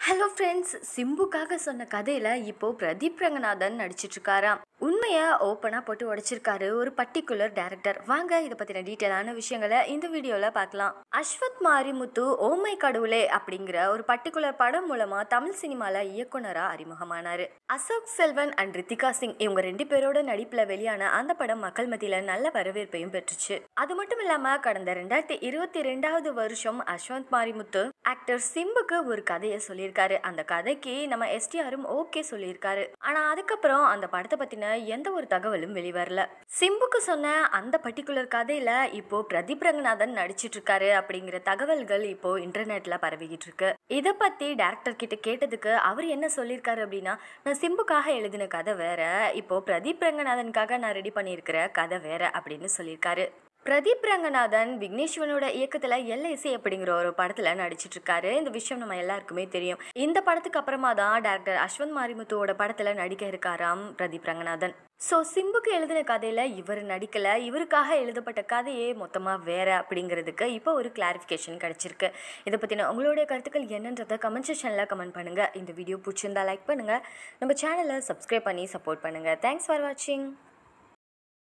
hello friends சிம்புக்காக சொன்ன கதையில இப்போ பிரதீப் ரங்கநாதன் நடிச்சிட்டு இருக்காராம் உண்மையை ஓப்பனாக போட்டு உடைச்சிருக்காரு ஒரு பர்டிகுலர் டேரக்டர் வாங்க இதை பற்றின டீட்டெயிலான விஷயங்களை இந்த வீடியோவில் பார்க்கலாம் அஸ்வத் மாரிமுத்து ஓமை கடவுளே அப்படிங்கிற ஒரு பர்டிகுலர் படம் மூலமாக தமிழ் சினிமாவில் இயக்குனராக அறிமுகமானார் அசோக் செல்வன் அண்ட் ரித்திகா சிங் இவங்க ரெண்டு பேரோட நடிப்பில் வெளியான அந்த படம் மக்கள் மத்தியில் நல்ல வரவேற்பையும் பெற்றுச்சு அது மட்டும் இல்லாமல் கடந்த ரெண்டாயிரத்தி இருபத்தி ரெண்டாவது வருஷம் அஸ்வந்த் மாரிமுத்து ஆக்டர் சிம்புக்கு ஒரு கதையை சொல்லியிருக்காரு அந்த கதைக்கு நம்ம எஸ்டிஆரும் ஓகே சொல்லியிருக்காரு ஆனா அதுக்கப்புறம் அந்த படத்தை பத்தின எந்த ஒரு தகவலும் வெளிவரல சிம்புக்கு சொன்ன அந்த பர்டிகுலர் கதையில இப்போ பிரதீப் ரங்கநாதன் நடிச்சிட்டு இருக்காரு அப்படிங்கிற தகவல்கள் இப்போ இன்டர்நெட்ல பரவிக்கிட்டு இருக்கு இதை பத்தி டேரக்டர் கிட்ட கேட்டதுக்கு அவர் என்ன சொல்லியிருக்காரு அப்படின்னா நான் சிம்புக்காக எழுதின கதை வேற இப்போ பிரதீப் ரங்கநாதனுக்காக நான் ரெடி பண்ணியிருக்கிற கதை வேற அப்படின்னு சொல்லியிருக்காரு பிரதீப் ரங்கநாதன் விக்னேஸ்வரனோட இயக்கத்துல எல்ஐசி அப்படிங்கிற ஒரு படத்துல நடிச்சிட்டு இருக்காரு இந்த விஷயம் நம்ம எல்லாருக்குமே தெரியும் இந்த படத்துக்கு அப்புறமா தான் டேரக்டர் அஸ்வந்த் மாரிமுத்துவோட படத்துல நடிக்க இருக்காராம் பிரதீப் ரங்கநாதன் ஸோ சிம்புக்கு எழுதின கதையில இவர் நடிக்கல இவருக்காக எழுதப்பட்ட கதையே மொத்தமா வேற அப்படிங்கிறதுக்கு இப்போ ஒரு கிளாரிஃபிகேஷன் கிடைச்சிருக்கு இதை பத்தின உங்களுடைய கருத்துக்கள் என்னன்றதை கமெண்ட் செக்ஷன்ல கமெண்ட் பண்ணுங்க இந்த வீடியோ பிடிச்சிருந்தா லைக் பண்ணுங்க நம்ம சேனலை சப்ஸ்கிரைப் பண்ணி சப்போர்ட் பண்ணுங்க தேங்க்ஸ் ஃபார் வாட்சிங்